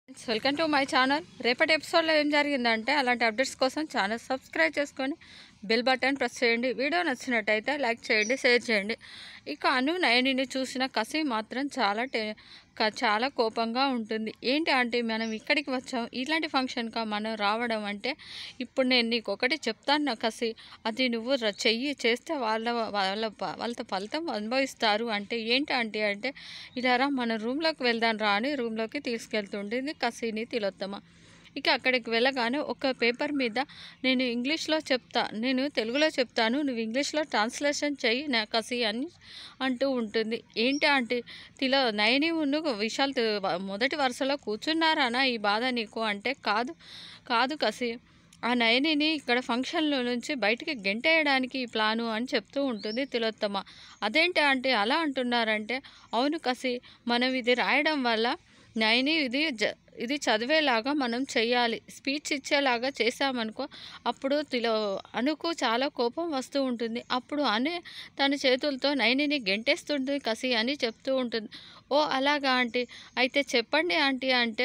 welcome to my channel రేపటి ఎపిసోడ్లో ఏం జరిగిందంటే అలాంటి అప్డేట్స్ కోసం ఛానల్ సబ్స్క్రైబ్ చేసుకొని బెల్ బటన్ ప్రెస్ చేయండి వీడియో నచ్చినట్టయితే లైక్ చేయండి షేర్ చేయండి ఇక అను నయనిని చూసిన కసి మాత్రం చాలా టె క- చాలా కోపంగా ఉంటుంది ఏంటి అంటే మనం ఇక్కడికి వచ్చాం ఇలాంటి ఫంక్షన్గా మనం రావడం అంటే ఇప్పుడు నేను నీకు ఒకటి చెప్తాను నా కసి అది నువ్వు ర- చెయ్యి చేస్తే వాళ్ళ వాళ్ళ ప- వాళ్ళతో ఫలితం అనుభవిస్తారు అంటే ఏంటి అంటే అంటే ఇలా రా మన రూమ్లోకి వెళ్దాం రా అని రూమ్లోకి తీసుకెళ్తుంటుంది కసిని తిలోత్తమ ఇక అక్కడికి వెళ్ళగానే ఒక పేపర్ మీద నేను ఇంగ్లీష్లో చెప్తా నేను తెలుగులో చెప్తాను నువ్వు ఇంగ్లీష్లో ట్రాన్స్లేషన్ చెయ్యి నా కసి అని అంటూ ఉంటుంది ఏంటి అంటే తిలో నయని ఉన్ను విశాల్ తి- మొదటి వరుసలో కూర్చున్నారానా ఈ బాధ నీకు అంటే కాదు కాదు కసి ఆ నయనిని ఇక్కడ ఫంక్షన్లో నుంచి బయటికి గెంటేయడానికి ఈ ప్లాను అని చెప్తూ ఉంటుంది తిలోత్తమ అదేంటి అంటే అలా అంటున్నారంటే అవును కసి మనం ఇది రాయడం వల్ల నయని ఇది జ ఇది చదివేలాగా మనం చెయ్యాలి స్పీచ్ ఇచ్చేలాగా చేసామనుకో అప్పుడు తిలో అనుకు చాలా కోపం వస్తూ ఉంటుంది అప్పుడు అనే తన చేతులతో నయనిని గెంటేస్తుంది కసి అని చెప్తూ ఉంటుంది ఓ అలాగా ఆంటీ అయితే చెప్పండి ఆంటీ అంటే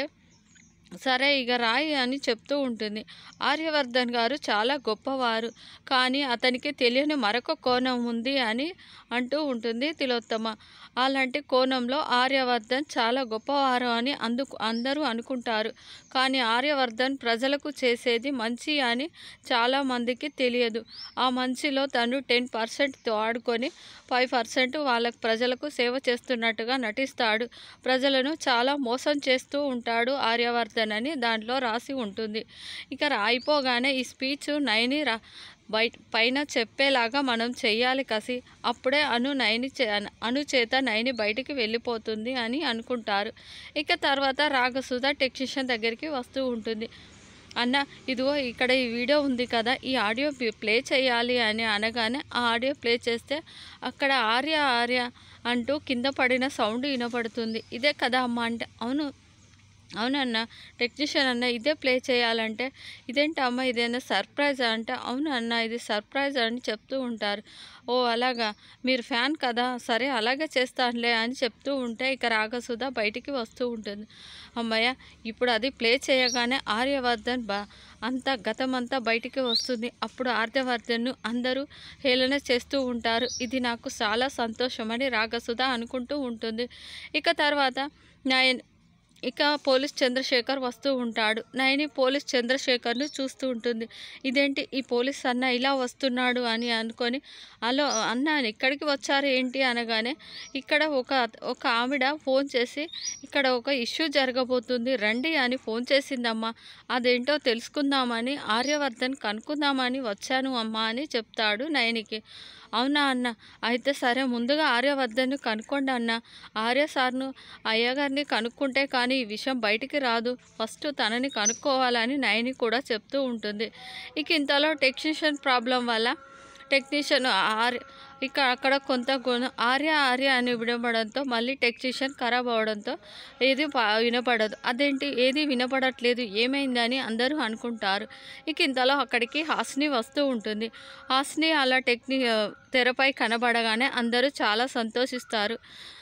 సరే ఇక రాయి అని చెప్తూ ఉంటుంది ఆర్యవర్ధన్ గారు చాలా గొప్పవారు కానీ అతనికి తెలియని మరొక కోణం ఉంది అని అంటూ ఉంటుంది తిలోత్తమ అలాంటి కోణంలో ఆర్యవర్ధన్ చాలా గొప్పవారు అని అందుకు అందరూ అనుకుంటారు కానీ ఆర్యవర్ధన్ ప్రజలకు చేసేది మంచి అని చాలామందికి తెలియదు ఆ మంచిలో తను టెన్ పర్సెంట్ ఆడుకొని ఫైవ్ పర్సెంట్ వాళ్ళకు ప్రజలకు సేవ చేస్తున్నట్టుగా నటిస్తాడు ప్రజలను చాలా మోసం చేస్తూ ఉంటాడు ఆర్యవర్ధన్ అని దాంట్లో రాసి ఉంటుంది ఇక అయిపోగానే ఈ స్పీచ్ నైని రా బయట పైన చెప్పేలాగా మనం చెయ్యాలి కసి అప్పుడే అను నైని చే అను చేత నైని బయటికి వెళ్ళిపోతుంది అని అనుకుంటారు ఇక తర్వాత రాగసుధ టెక్నీషియన్ దగ్గరికి వస్తూ ఉంటుంది అన్న ఇదిగో ఇక్కడ ఈ వీడియో ఉంది కదా ఈ ఆడియో పి- ప్లే చేయాలి అని అనగానే ఆ ఆడియో ప్లే చేస్తే అక్కడ ఆర్య ఆర్య అంటూ కింద పడిన సౌండ్ వినపడుతుంది ఇదే కదా అమ్మ అంటే అవును అవునన్న టెక్నీషియన్ అన్న ఇదే ప్లే చేయాలంటే ఇదేంటి అమ్మ ఇదేనా సర్ప్రైజ్ అంటే అవును అన్న ఇది సర్ప్రైజ్ అని చెప్తూ ఉంటారు ఓ అలాగా మీరు ఫ్యాన్ కదా సరే అలాగే చేస్తానులే అని చెప్తూ ఉంటే ఇక రాగసుధ బయటికి వస్తూ ఉంటుంది అమ్మయ్య ఇప్పుడు అది ప్లే చేయగానే ఆర్యవర్ధన్ బా అంతా గతమంతా బయటికి వస్తుంది అప్పుడు ఆర్యవర్ధన్ను అందరూ హేళన చేస్తూ ఉంటారు ఇది నాకు చాలా సంతోషమని రాగసుధ అనుకుంటూ ఉంటుంది ఇక తర్వాత నాయన్ ఇక పోలీస్ చంద్రశేఖర్ వస్తూ ఉంటాడు నయని పోలీస్ చంద్రశేఖర్ను చూస్తూ ఉంటుంది ఇదేంటి ఈ పోలీస్ అన్న ఇలా వస్తున్నాడు అని అనుకొని అలో అన్న ఇక్కడికి వచ్చారు ఏంటి అనగానే ఇక్కడ ఒక ఒక ఆవిడ ఫోన్ చేసి ఇక్కడ ఒక ఇష్యూ జరగబోతుంది రండి అని ఫోన్ చేసిందమ్మా అదేంటో తెలుసుకుందామని ఆర్యవర్ధన్ కనుక్కుందామని వచ్చాను అమ్మా అని చెప్తాడు నయనికి అవునా అన్న అయితే సరే ముందుగా ఆర్యవర్ధన్ను కనుక్కోండి అన్న ఆర్య సార్ను అయ్యగారిని కనుక్కుంటే కానీ ఈ విషయం బయటికి రాదు ఫస్ట్ తనని కనుక్కోవాలని నయని కూడా చెప్తూ ఉంటుంది ఇక ఇంతలో టెక్నీషియన్ ప్రాబ్లం వల్ల టెక్నీషియన్ ఆర్య ఇక అక్కడ కొంత గుణ ఆర్య ఆర్య అని వినపడంతో మళ్ళీ టెక్నీషియన్ ఖరాబ్ అవడంతో ఏది పా- వినపడదు అదేంటి ఏది వినపడట్లేదు ఏమైందని అందరూ అనుకుంటారు ఇక ఇంతలో అక్కడికి హాస్ని వస్తూ ఉంటుంది హాస్ని అలా టెక్ని తెరపై కనబడగానే అందరూ చాలా సంతోషిస్తారు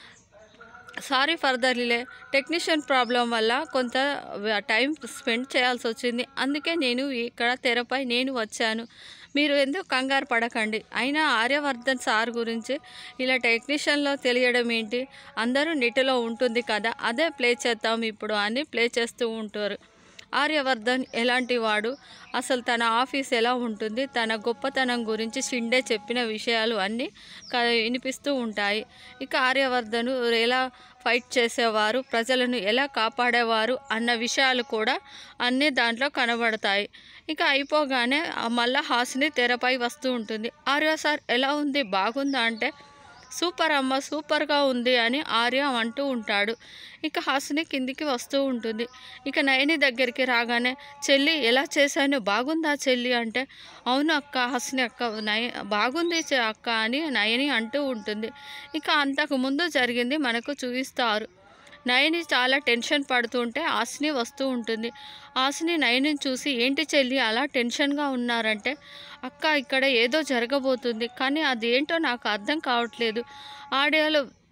sorry for the relay technician problem వల్ల కొంత టైం స్పెండ్ చేయాల్సి వచ్చింది అందుకే నేను ఇక్కడ తెరపై నేను వచ్చాను మీరు ఎందుకు కంగారు పడకండి అయినా ఆర్యవర్ధన్ సార్ గురించి ఇలా టెక్నీషియన్లో తెలియడం ఏంటి అందరూ నెట్లో ఉంటుంది కదా అదే ప్లే చేద్దాం ఇప్పుడు అని ప్లే చేస్తూ ఉంటారు ఆర్యవర్ధన్ ఎలాంటి వాడు అసలు తన ఆఫీస్ ఎలా ఉంటుంది తన గొప్పతనం గురించి షిండే చెప్పిన విషయాలు అన్నీ క- వినిపిస్తూ ఉంటాయి ఇక ఆర్యవర్ధను ఎలా ఫైట్ చేసేవారు ప్రజలను ఎలా కాపాడేవారు అన్న విషయాలు కూడా అన్నీ దాంట్లో కనబడతాయి ఇక అయిపోగానే ఆ మళ్ళా హాస్ని తెరపై వస్తూ ఉంటుంది ఆర్య సార్ ఎలా ఉంది బాగుందా అంటే సూపర్ అమ్మ సూపర్గా ఉంది అని ఆర్య అంటూ ఉంటాడు ఇక హాసిని కిందికి వస్తూ ఉంటుంది ఇక నయని దగ్గరికి రాగానే చెల్లి ఎలా చేశాను బాగుందా చెల్లి అంటే అవును అక్క హాసిని అక్క నయ బాగుంది చె- అక్క అని నయని అంటూ ఉంటుంది ఇక అంతకు ముందు జరిగింది మనకు చూపిస్తారు నయని చాలా టెన్షన్ పడుతుంటే ఆసిని వస్తూ ఉంటుంది ఆసిని నయనిని చూసి ఏంటి చెల్లి అలా టెన్షన్గా ఉన్నారంటే అక్క ఇక్కడ ఏదో జరగబోతుంది కానీ అది ఏంటో నాకు అర్థం కావట్లేదు ఆడియోలో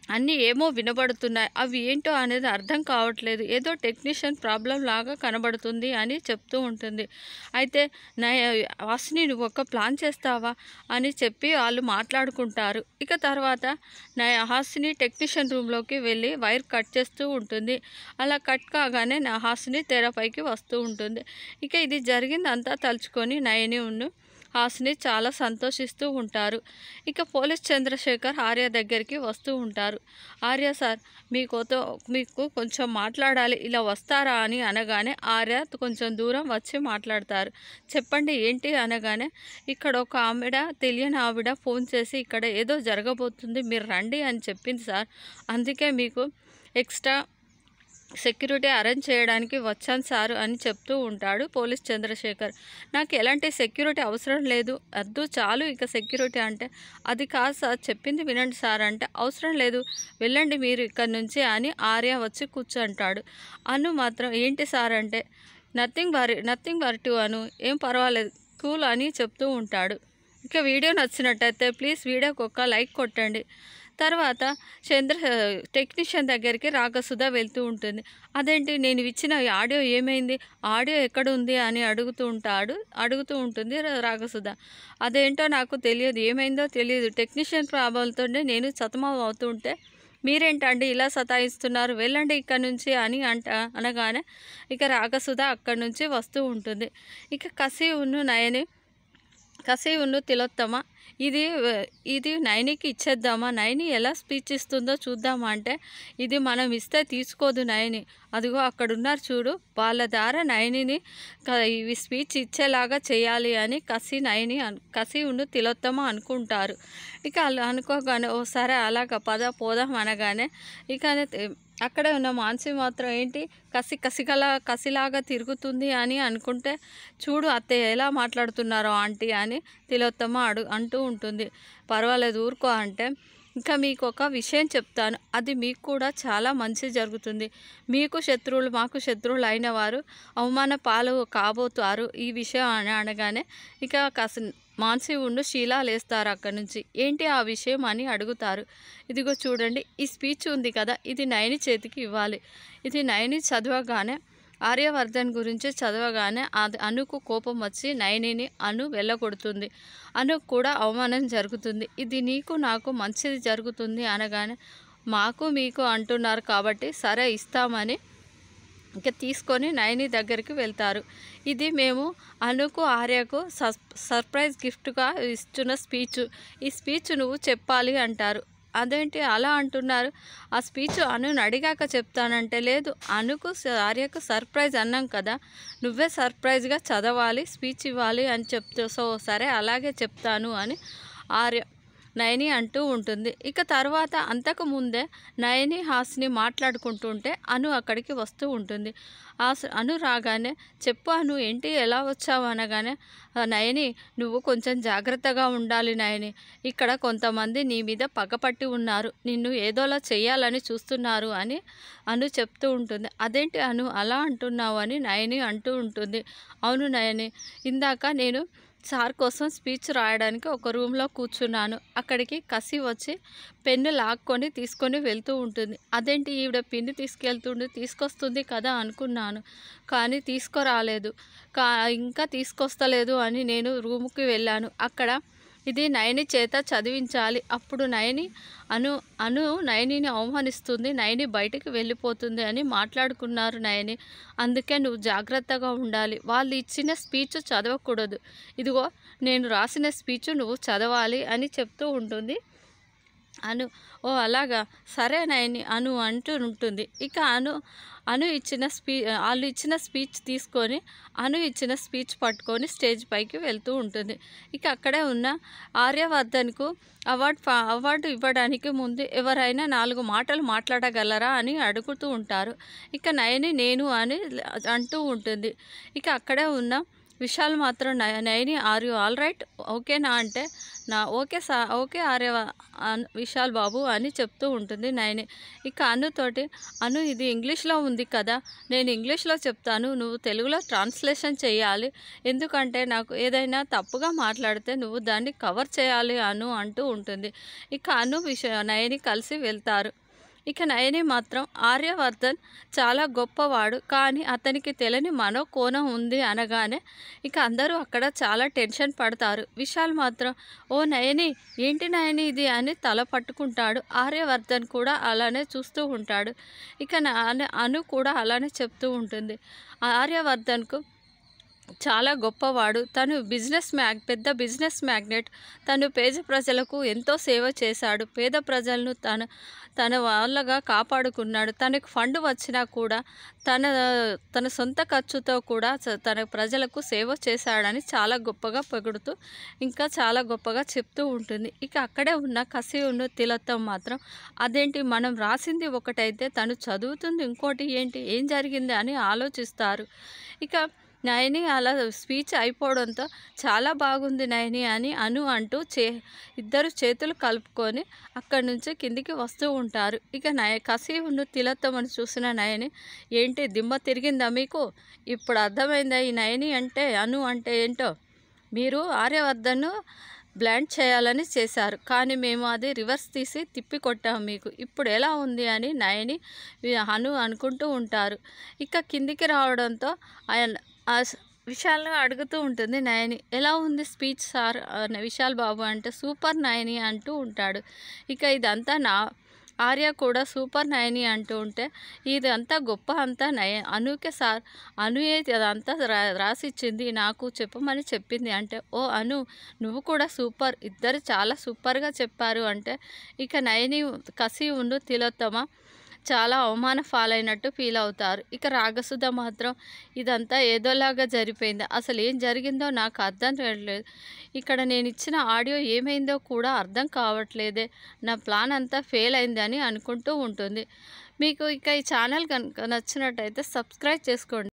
అన్నీ ఏమో వినబడుతున్నాయి అవి ఏంటో అనేది అర్థం కావట్లేదు ఏదో టెక్నీషియన్ ప్రాబ్లం లాగా కనబడుతుంది అని చెప్తూ ఉంటుంది అయితే నయ వాసిని నువ్వు ఒక ప్లాన్ చేస్తావా అని చెప్పి వాళ్ళు మాట్లాడుకుంటారు ఇక తర్వాత నయ హాసిని టెక్నీషియన్ రూమ్లోకి వెళ్ళి వైర్ కట్ చేస్తూ ఉంటుంది అలా కట్ కాగానే నా హాసిని తెరపైకి వస్తూ ఉంటుంది ఇక ఇది జరిగిందంతా తలుచుకొని నయని ఉన్ను హాసిని చాలా సంతోషిస్తూ ఉంటారు ఇక పోలీస్ చంద్రశేఖర్ ఆర్య దగ్గరికి వస్తూ ఉంటారు ఆర్య సార్ మీకోతో మీకు కొంచెం మాట్లాడాలి ఇలా వస్తారా అని అనగానే ఆర్య కొంచెం దూరం వచ్చి మాట్లాడతారు చెప్పండి ఏంటి అనగానే ఇక్కడ ఒక ఆవిడ తెలియని ఆవిడ ఫోన్ చేసి ఇక్కడ ఏదో జరగబోతుంది మీరు రండి అని చెప్పింది సార్ అందుకే మీకు ఎక్స్ట్రా సెక్యూరిటీ అరేంజ్ చేయడానికి వచ్చాను సార్ అని చెప్తూ ఉంటాడు పోలీస్ చంద్రశేఖర్ నాకు ఎలాంటి సెక్యూరిటీ అవసరం లేదు వద్దు చాలు ఇక సెక్యూరిటీ అంటే అది కాదు సార్ చెప్పింది వినండి సార్ అంటే అవసరం లేదు వెళ్ళండి మీరు ఇక్కడ నుంచి అని ఆర్య వచ్చి కూర్చుంటాడు అను మాత్రం ఏంటి సార్ అంటే నథింగ్ వరి నథింగ్ వరి టు అను ఏం పర్వాలేదు కూల్ అని చెప్తూ ఉంటాడు ఇక వీడియో నచ్చినట్టయితే ప్లీజ్ వీడియోకి ఒక లైక్ కొట్టండి తర్వాత చంద్ర టెక్నీషియన్ దగ్గరికి రాగసుధ వెళ్తూ ఉంటుంది అదేంటి నేను ఇచ్చిన ఈ ఆడియో ఏమైంది ఆడియో ఎక్కడ ఉంది అని అడుగుతూ ఉంటాడు అడుగుతూ ఉంటుంది రా- రాగసుధ అదేంటో నాకు తెలియదు ఏమైందో తెలియదు టెక్నీషియన్ ప్రాబ్లంతోనే నేను సతమం అవుతుంటే మీరేంటండి ఇలా సతాయిస్తున్నారు వెళ్ళండి ఇక్కడ నుంచి అని అంట అనగానే ఇక రాగసుధ అక్కడి నుంచి వస్తూ ఉంటుంది ఇక కసి ఉన్ను నయని కసి ఉన్ను తిలోత్తమ ఇది ఇది నైనికి ఇచ్చేద్దామా నైని ఎలా స్పీచ్ ఇస్తుందో చూద్దామా అంటే ఇది మనం ఇస్తే తీసుకోదు నైని అదిగో అక్కడ ఉన్నారు చూడు వాళ్ళ ద్వారా నైనిని క- ఇవి స్పీచ్ ఇచ్చేలాగా చేయాలి అని కసి నైని అన్- కసి ఉండు తిలోత్తమ అనుకుంటారు ఇక అలా అనుకోగానే ఓ సరే అలాగ పద పోదాం అనగానే ఇక అక్కడే ఉన్న మాన్సి మాత్రం ఏంటి కసి కసిగల కసిలాగా తిరుగుతుంది అని అనుకుంటే చూడు అత్తయ్య ఎలా మాట్లాడుతున్నారో ఆంటీ అని తిలోత్తమ అడు అంటూ ఉంటుంది పర్వాలేదు ఊరుకో అంటే ఇంకా మీకు ఒక విషయం చెప్తాను అది మీకు కూడా చాలా మంచి జరుగుతుంది మీకు శత్రువులు మాకు శత్రువులు అయిన వారు అవమాన పాలు కాబోతారు ఈ విషయం అని అనగానే ఇక కాస్త మాన్సి ఉండు శీలా లేస్తారు అక్కడి నుంచి ఏంటి ఆ విషయం అని అడుగుతారు ఇదిగో చూడండి ఈ స్పీచ్ ఉంది కదా ఇది నయని చేతికి ఇవ్వాలి ఇది నయని చదవగానే ఆర్యవర్ధన్ గురించి చదవగానే అది అనుకు కోపం వచ్చి నయనిని అను వెళ్ళగొడుతుంది అను కూడా అవమానం జరుగుతుంది ఇది నీకు నాకు మంచిది జరుగుతుంది అనగానే మాకు మీకు అంటున్నారు కాబట్టి సరే ఇస్తామని ఇంకా తీసుకొని నయని దగ్గరికి వెళ్తారు ఇది మేము అనుకు ఆర్యకు సర్ సర్ప్రైజ్ గిఫ్ట్గా ఇస్తున్న స్పీచ్ ఈ స్పీచ్ నువ్వు చెప్పాలి అంటారు అదేంటి అలా అంటున్నారు ఆ స్పీచ్ అనుని అడిగాక చెప్తానంటే లేదు అనుకు స- ఆర్యకు సర్ప్రైజ్ అన్నాం కదా నువ్వే సర్ప్రైజ్గా చదవాలి స్పీచ్ ఇవ్వాలి అని చెప్తూ సో సరే అలాగే చెప్తాను అని ఆర్య నయని అంటూ ఉంటుంది ఇక తర్వాత అంతకు ముందే నయని హాస్ని మాట్లాడుకుంటుంటే అను అక్కడికి వస్తూ ఉంటుంది హాస్ అను రాగానే చెప్పు అను ఏంటి ఎలా వచ్చావు అనగానే "ఆ, నయని నువ్వు కొంచెం జాగ్రత్తగా ఉండాలి నయని ఇక్కడ కొంతమంది నీ మీద పగపట్టి ఉన్నారు నిన్ను ఏదోలా చేయాలని చూస్తున్నారు అని అను చెప్తూ ఉంటుంది అదేంటి అను అలా అంటున్నావు అని నయని అంటూ ఉంటుంది అవును నయని ఇందాక నేను సార్ కోసం స్పీచ్ రాయడానికి ఒక రూమ్లో కూర్చున్నాను అక్కడికి కసి వచ్చి పెన్ను లాక్కొని తీసుకొని వెళ్తూ ఉంటుంది అదేంటి ఈవిడ పిన్ను తీసుకెళ్తుండి తీసుకొస్తుంది కదా అనుకున్నాను కానీ తీసుకురాలేదు కా ఇంకా తీసుకొస్తలేదు అని నేను రూమ్కి వెళ్ళాను అక్కడ ఇది నయని చేత చదివించాలి అప్పుడు నయని అను అను నయనిని అవమానిస్తుంది నయని బయటికి వెళ్ళిపోతుంది అని మాట్లాడుకున్నారు నయని అందుకే నువ్వు జాగ్రత్తగా ఉండాలి వాళ్ళు ఇచ్చిన స్పీచ్ చదవకూడదు ఇదిగో నేను రాసిన స్పీచ్ నువ్వు చదవాలి అని చెప్తూ ఉంటుంది అను ఓ అలాగా సరే నయని అను అంటూ ఉంటుంది ఇక అను అను ఇచ్చిన స్పీ వాళ్ళు ఇచ్చిన స్పీచ్ తీసుకొని అను ఇచ్చిన స్పీచ్ పట్టుకొని స్టేజ్ పైకి వెళ్తూ ఉంటుంది ఇక అక్కడే ఉన్న ఆర్యవర్ధన్కు అవార్డ్ ఫా- అవార్డు ఇవ్వడానికి ముందు ఎవరైనా నాలుగు మాటలు మాట్లాడగలరా అని అడుగుతూ ఉంటారు ఇక నయని నేను అని అంటూ ఉంటుంది ఇక అక్కడే ఉన్న విశాల్ మాత్రం "నయ- Nayani are you all right ఓకేనా అంటే నా ఓకే సా ఓకే ఆర్య అన్- విశాల్ బాబు అని చెప్తూ ఉంటుంది నయని ఇక అనుతోటి అను ఇది ఇంగ్లీష్లో ఉంది కదా నేను ఇంగ్లీష్లో చెప్తాను నువ్వు తెలుగులో ట్రాన్స్లేషన్ చేయాలి ఎందుకంటే నాకు ఏదైనా తప్పుగా మాట్లాడితే నువ్వు దాన్ని కవర్ చేయాలి అను అంటూ ఉంటుంది ఇక అను విష నయని కలిసి వెళ్తారు ఇక నయని మాత్రం ఆర్యవర్ధన్ చాలా గొప్పవాడు కానీ అతనికి తెలియని మనో కోణం ఉంది అనగానే ఇక అందరూ అక్కడ చాలా టెన్షన్ పడతారు విశాల్ మాత్రం ఓ నయని ఏంటి నయని ఇది అని తల పట్టుకుంటాడు ఆర్యవర్ధన్ కూడా అలానే చూస్తూ ఉంటాడు ఇక నా అను కూడా అలానే చెప్తూ ఉంటుంది ఆర్యవర్ధన్కు చాలా గొప్పవాడు తను బిజినెస్ మ్యాగ్ పెద్ద బిజినెస్ మ్యాగ్నెట్ తను పేద ప్రజలకు ఎంతో సేవ చేశాడు పేద ప్రజలను తన తన వాళ్ళగా కాపాడుకున్నాడు తనకు ఫండ్ వచ్చినా కూడా తన తన సొంత ఖర్చుతో కూడా స- తన ప్రజలకు సేవ చేశాడని చాలా గొప్పగా పొగుడుతూ ఇంకా చాలా గొప్పగా చెప్తూ ఉంటుంది ఇక అక్కడే ఉన్న కసి ఉన్న తిలత్తం మాత్రం అదేంటి మనం రాసింది ఒకటైతే తను చదువుతుంది ఇంకోటి ఏంటి ఏం జరిగింది అని ఆలోచిస్తారు ఇక నయని అలా స్పీచ్ అయిపోవడంతో చాలా బాగుంది నయని అని అను అంటూ చే ఇద్దరు చేతులు కలుపుకొని అక్కడి నుంచి కిందికి వస్తూ ఉంటారు ఇక నయ కసి ఉన్న తిలత్తమని చూసిన నయని ఏంటి దిమ్మ తిరిగిందా మీకు ఇప్పుడు అర్థమైందా ఈ నయని అంటే అను అంటే ఏంటో మీరు ఆర్యవర్ధన్ను బ్లాండ్ చేయాలని చేశారు కానీ మేము అది రివర్స్ తీసి తిప్పి కొట్టాము మీకు ఇప్పుడు ఎలా ఉంది అని నయని అను అనుకుంటూ ఉంటారు ఇక కిందికి రావడంతో ఆయన ఆ స- విశాల్ని అడుగుతూ ఉంటుంది నయని ఎలా ఉంది స్పీచ్ సార్ అని విశాల్ బాబు అంటే సూపర్ నయని అంటూ ఉంటాడు ఇక ఇదంతా నా ఆర్య కూడా సూపర్ నయని అంటూ ఉంటే ఇదంతా గొప్ప అంతా నయ అనుకే సార్ అనుయే అదంతా రా రాసిచ్చింది నాకు చెప్పమని చెప్పింది అంటే ఓ అను నువ్వు కూడా సూపర్ ఇద్దరు చాలా సూపర్గా చెప్పారు అంటే ఇక నయని కసి ఉండు తిలోత్తమ చాలా అవమాన పాలైనట్టు ఫీల్ అవుతారు ఇక రాగసుధ మాత్రం ఇదంతా ఏదోలాగా జరిపోయింది అసలు ఏం జరిగిందో నాకు అర్థం కావట్లేదు ఇక్కడ నేను ఇచ్చిన ఆడియో ఏమైందో కూడా అర్థం కావట్లేదే నా ప్లాన్ అంతా ఫెయిల్ అయిందని అనుకుంటూ ఉంటుంది మీకు ఇక ఈ ఛానల్ కనుక నచ్చినట్టయితే సబ్స్క్రైబ్ చేసుకోండి